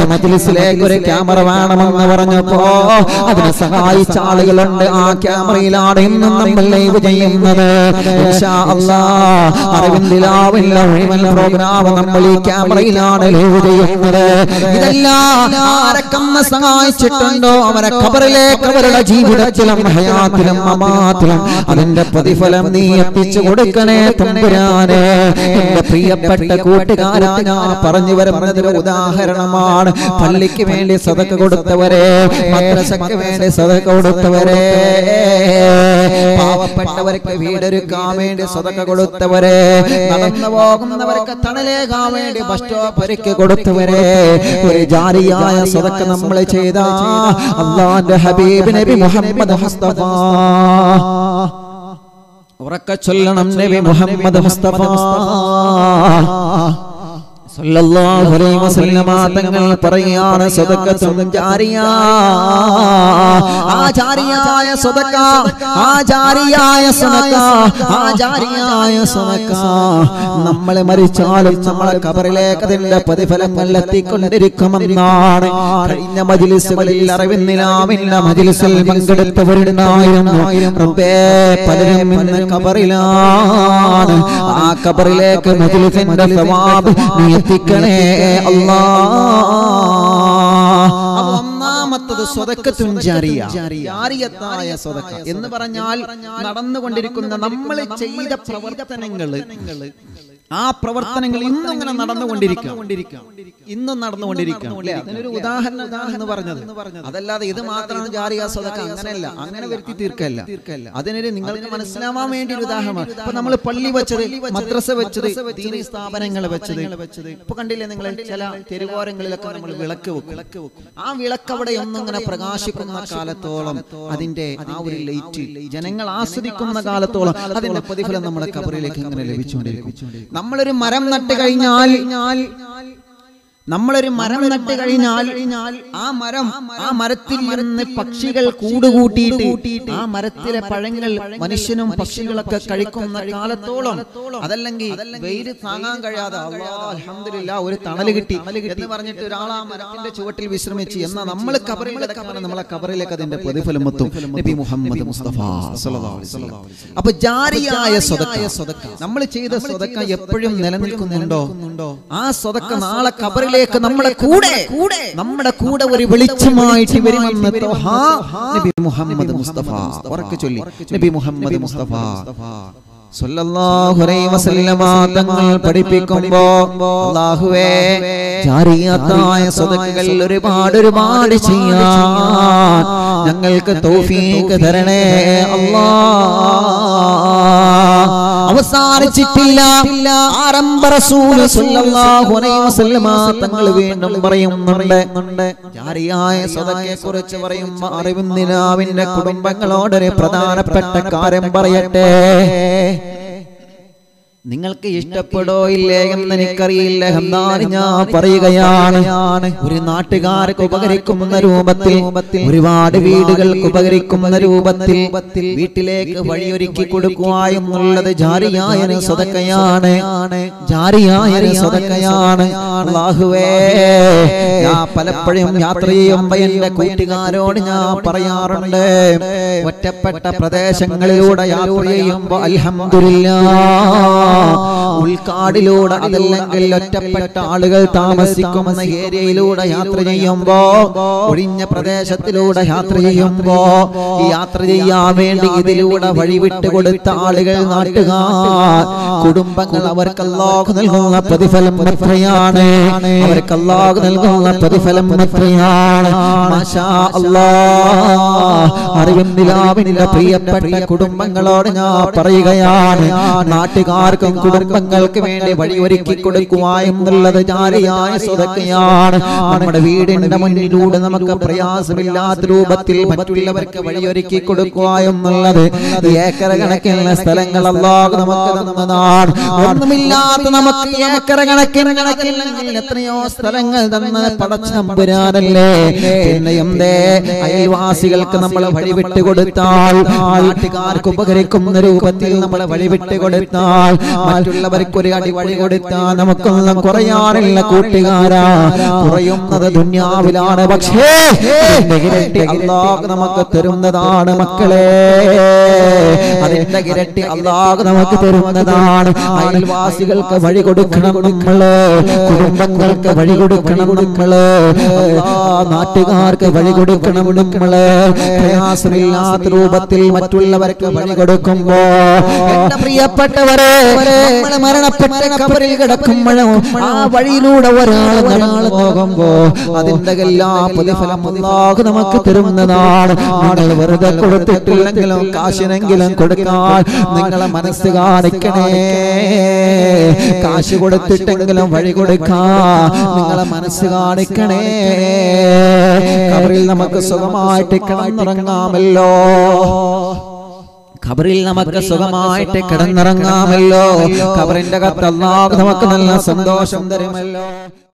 മജ്ലിസിലേക്ക് ഒരു ക്യാമറ വേണമെന്ന് പറഞ്ഞപ്പോ അതിനെ സഹായിച്ച ആളുകളുണ്ട് ആ ക്യാമറയിലാണ് ഇന്നും നമ്മൾ ലൈവ് ചെയ്യുന്നത് ഇൻഷാ അല്ലാ അറിവിന്ദിലാവില്ല മുഴുവൻ പ്രോഗ്രാം നമ്മൾ ഈ ക്യാമറയിലാണ് ലൈവ് ചെയ്യുന്നത് ഇതെല്ലാം ആരൊക്കെ സഹായിച്ചിട്ടുണ്ടോ അവരെ ഖബറിലേക്ക് അവരുടെ ജീവിതത്തിലും ഹയാത്തിലും അമാത്തിലും അതിന്റെ പ്രതിഫലം നീ എത്തിച്ചു കൊടുക്കണേ തമ്പുരാനെ എന്റെ പ്രിയപ്പെട്ട കൂട്ടുകാരാ ഞാൻ പറഞ്ഞു വരുന്നത് ഒരു ഉദാഹരണമാണ് പള്ളിക്ക് വേണ്ടി സതക്ക കൊടുത്തവരെ മദ്രസക്ക് വേണ്ടി സതക്ക കൊടുത്തവരെ പാവപ്പെട്ടവർക്ക് വീടൊരുക്കാൻ വേണ്ടി സതക്ക കൊടുത്തവരെ നടന്നു പോകുന്നവർക്ക് തണലേകാൻ വേണ്ടി ബസ് സ്റ്റോപ്പർക്ക് കൊടുത്തവരെ ഒരു ജാരിയായ സതക്ക നമ്മൾ ചെയ്ത അള്ളാന്റെ ഹബീബ് നബി മുഹമ്മദ് മുസ്തഫ ഉറക്ക ചൊല്ലണം നബി മുഹമ്മദ് മുസ്തഫ സല്ലല്ലാഹു അലൈഹി വസല്ലമ തങ്ങൾ പറയാണ് സദഖത്തും ജാരിയ ആ ജാരിയായ സദഖ ആ ജാരിയായ സദഖ ആ ജാരിയായ സദഖ നമ്മൾ മരിച്ചാലും നമ്മളെ ഖബറിലേക്ക് അതിന്റെ പ്രതിഫലങ്ങൾ എത്തിക്കൊണ്ടിരിക്കുമെന്നാണ് കഴിഞ്ഞ മജ്ലിസുകളിൽ അറിവിന്നിലാമില്ല മജ്ലിസിൽ പങ്കെടുത്തവരുണ്ടായിരുന്നു റബ്ബേ പലരും ഇന്ന് ഖബറിലാണ് ആ ഖബറിലേക്ക് മജ്ലിസിന്റെ സവാബ് നീ എത്തിക്കണേ അല്ലാ അപ്പൊ ഒന്നാമത്തത് സ്വതക്കത്തും ജാരിയ ജാരിയത്തായ സ്വതക്ക എന്ന് പറഞ്ഞാൽ നടന്നുകൊണ്ടിരിക്കുന്ന നമ്മൾ ചെയ്ത പ്രവർത്തനങ്ങള് ആ പ്രവർത്തനങ്ങൾ ഇന്നും ഇങ്ങനെ നടന്നുകൊണ്ടിരിക്കാം ഇന്നും നടന്നുകൊണ്ടിരിക്കാം അല്ലേ അതിനൊരു ഉദാഹരണം എന്ന് പറഞ്ഞത് അതല്ലാതെ ഇത് മാത്രമാണ് ജാരിയ സ്വതക്ക അങ്ങനെയല്ല അങ്ങനെ വരുത്തി തീർക്കല്ല അതിനൊരു നിങ്ങൾക്ക് മനസ്സിലാവാൻ വേണ്ടി ഒരു ഉദാഹരണമാണ് ഇപ്പൊ നമ്മൾ പള്ളി വെച്ചത് മദ്രസ വെച്ചത് ദീനി സ്ഥാപനങ്ങൾ വെച്ചത് ഇപ്പൊ കണ്ടില്ലേ നിങ്ങൾ ചില തെരുവോരങ്ങളിലൊക്കെ നമ്മൾ വിളക്ക് വെക്കും ആ വിളക്ക് അവിടെ ഒന്നും ഇങ്ങനെ പ്രകാശിക്കുന്ന കാലത്തോളം അതിന്റെ ആ ഒരു ലൈറ്റ് ജനങ്ങൾ ആസ്വദിക്കുന്ന കാലത്തോളം അതിന്റെ പ്രതിഫലം നമ്മുടെ കബറിലേക്ക് ഇങ്ങനെ ലഭിച്ചുകൊണ്ടിരിക്കും നമ്മളൊരു മരം നട്ട് കഴിഞ്ഞാൽ നമ്മളൊരു മരം നട്ട് കഴിഞ്ഞാൽ ആ മരം ആ മരത്തിൽ നിന്ന് പക്ഷികൾ കൂടുകൂട്ടിയിട്ട് ആ മരത്തിലെ പഴങ്ങൾ മനുഷ്യനും പക്ഷികളൊക്കെ കഴിക്കുന്ന കാലത്തോളം അതല്ലെങ്കിൽ വെയില് താങ്ങാൻ കഴിയാതെ അലഹമില്ല ഒരു തണല് കിട്ടി എന്ന് പറഞ്ഞിട്ട് ഒരാൾ ആ മരത്തിന്റെ ചുവട്ടിൽ വിശ്രമിച്ച് എന്നാ നമ്മൾ കബറിൽ കിടക്കാണ് നമ്മളെ കബറിലേക്ക് അതിന്റെ പ്രതിഫലം എത്തും നബി മുഹമ്മദ് മുസ്തഫ സല്ലല്ലാഹു അലൈഹി വസല്ലം. അപ്പൊ ജാരിയായ സ്വതക്ക നമ്മൾ ചെയ്ത സ്വതക്ക എപ്പോഴും നിലനിൽക്കുന്നുണ്ടോ ആ സ്വതക്ക നാളെ കബറിലേക്ക് നമ്മുടെ കൂടെ നമ്മുടെ കൂടെ ഒരു വെളിച്ചമായിട്ട് വരുമെന്ന് ത്വഹാ നബി മുഹമ്മദ് മുസ്തഫ ഉറക്കെ ചൊല്ലി നബി മുഹമ്മദ് മുസ്തഫ സല്ലല്ലാഹു അലൈഹി വസല്ലമ തങ്ങൾ പഠിപ്പിക്കുമ്പോ അല്ലാഹുവേ ജാരിയത്തായ സ്വതക്കകൾ ഒരുപാട് ഒരുപാട് ചെയ്യാൻ ഞങ്ങൾക്ക് തൗഫീഖ് തരണേ അല്ലാ അവസാനിച്ചിട്ടില്ല ആരംഭ റസൂല് സല്ലല്ലാഹു അലൈഹി വസല്ലമ തങ്ങൾ വീണ്ടും പറയുന്നുണ്ട് ജാരിയായ സദക്കയെ കുറിച്ച് പറയുമ്പോ അറിവുന്നിനാവിന്റെ കുടുംബങ്ങളോടൊരു പ്രധാനപ്പെട്ട കാര്യം പറയട്ടെ നിങ്ങൾക്ക് ഇഷ്ടപ്പെടോ ഇല്ലേ എന്ന് എനിക്കറിയില്ല എന്നാണ് ഞാൻ പറയുകയാണ് ഒരു നാട്ടുകാർക്ക് ഉപകരിക്കുന്ന രൂപത്തിൽ ഒരുപാട് വീടുകൾക്ക് ഉപകരിക്കുന്ന രൂപത്തിൽ വീട്ടിലേക്ക് വഴിയൊരുക്കി കൊടുക്കുക എന്നുള്ളത് ജാരിയായ ഒരു സ്വതക്കയാണ് ജാരിയായ ഒരു സ്വതക്കയാണ് അല്ലാഹുവേ ഞാൻ പലപ്പോഴും യാത്ര ചെയ്യുമ്പോ എന്റെ കൂട്ടുകാരോട് ഞാൻ പറയാറുണ്ട് ഒറ്റപ്പെട്ട പ്രദേശങ്ങളിലൂടെ യാത്ര ചെയ്യുമ്പോ അൽഹംദുലില്ലാ ഉൾക്കാടിലൂടെ അതല്ലെങ്കിൽ ഒറ്റപ്പെട്ട ആളുകൾ താമസിക്കുന്ന ഏരിയയിലൂടെ യാത്ര ചെയ്യുമ്പോ ഒഴിഞ്ഞ പ്രദേശത്തിലൂടെ യാത്ര ചെയ്യുമ്പോ ഈ യാത്ര ചെയ്യാൻ വേണ്ടി ഇതിലൂടെ വഴിവിട്ട് കൊടുത്ത ആളുകൾ നാട്ടുകാർ കുടുംബങ്ങൾ അവർക്ക് അല്ലാഹു നൽകുന്ന പ്രതിഫലം എത്രയാണ് അവർക്ക് അല്ലാഹു നൽകുന്ന പ്രതിഫലം എത്രയാണ് മാഷാ അല്ലാഹ് അറിവും നിലാവിന്റെ പ്രിയപ്പെട്ട കുടുംബങ്ങളോട് ഞാൻ പറയുകയാണ് നാട്ടുകാർക്കും കുടുംബങ്ങൾക്ക് വേണ്ടി വഴിയൊരുക്കി കൊടുക്കുക എന്നുള്ളത് ജാരിയായ സ്വതക്കയാണ് നമ്മുടെ വീടിന്റെ മുന്നിലൂടെ നമുക്ക് പ്രയാസമില്ലാത്ത രൂപത്തിൽ മറ്റുള്ളവർക്ക് വഴിയൊരുക്കി കൊടുക്കുക എന്നുള്ളത് ഏക്കർ കണക്കിന് സ്ഥലങ്ങൾ അല്ലാതെ നമുക്ക് തന്നതാണ് ഒന്നുമില്ലാത്ത നമുക്ക് ഏക്കർ കണക്കിന് കണക്കിൽ എത്രയോ സ്ഥലങ്ങൾ തന്ന പടച്ചമ്പുരാനല്ലേ പിന്നെ എന്തേ അയൽവാസികൾക്ക് നമ്മൾ വഴിവിട്ട് കൊടുത്താൽ നാട്ടുകാർക്ക് ഉപകരിക്കുന്ന രൂപത്തിൽ നമ്മൾ വഴിവിട്ട് കൊടുത്താൽ മറ്റുള്ളവർക്ക് ഒരു അടി വഴി കൊടുത്താൽ നമുക്കൊന്നും കുറയാനില്ല കൂട്ടുകാരാ കുറയുന്നത് ദുന്യാവിലാണ് പക്ഷേ അതിന്റെ ഇരട്ടി അള്ളാഹ് നമുക്ക് തരുന്നതാണ് മക്കളെ അതിന്റെ ഇരട്ടി അള്ളാഹ് നമുക്ക് തരുന്നതാണ് അയൽവാസികൾക്ക് വഴി കൊടുക്കണം നമ്മള് കുടുംബങ്ങൾക്ക് വഴി കൊടുക്കണം നമ്മള് അല്ലാ, നാട്ടുകാർക്ക് വഴി കൊടുക്കണം നമ്മള് പ്രയാസമില്ലാത്ത രൂപത്തിൽ മറ്റുള്ളവർക്ക് വഴി കൊടുക്കുമ്പോ എന്റെ പ്രിയപ്പെട്ടവരെ നമ്മൾ മരണപ്പെട്ട കബറിൽ കിടക്കുമ്പോഴും ആ വഴിയിലൂടെ ഒരാൾ നടന്നു പോകുമ്പോ അതിന്റെ എല്ലാ പ്രതിഫലം അല്ലാഹ് നമുക്ക് തരുന്നതാണ് നിങ്ങൾ വെറുതെ കൊടുത്തിട്ടില്ലെങ്കിലും കാശിനെങ്കിലും കൊടുക്കാൻ നിങ്ങളെ മനസ്സ് കാണിക്കണേ കാശ് കൊടുത്തിട്ടെങ്കിലും വഴി കൊടുക്കാൻ നിങ്ങളെ മനസ്സ് കാണിക്കണേ കബറിൽ നമുക്ക് സുഖമായിട്ട് കിടന്നുറങ്ങാമല്ലോ ഖബറിൽ നമുക്ക് സുഖമായിട്ട് കിടന്നിറങ്ങാമല്ലോ ഖബറിന്റെ കത്ത് അല്ലാഹ് നമുക്ക് നല്ല സന്തോഷം തരുമല്ലോ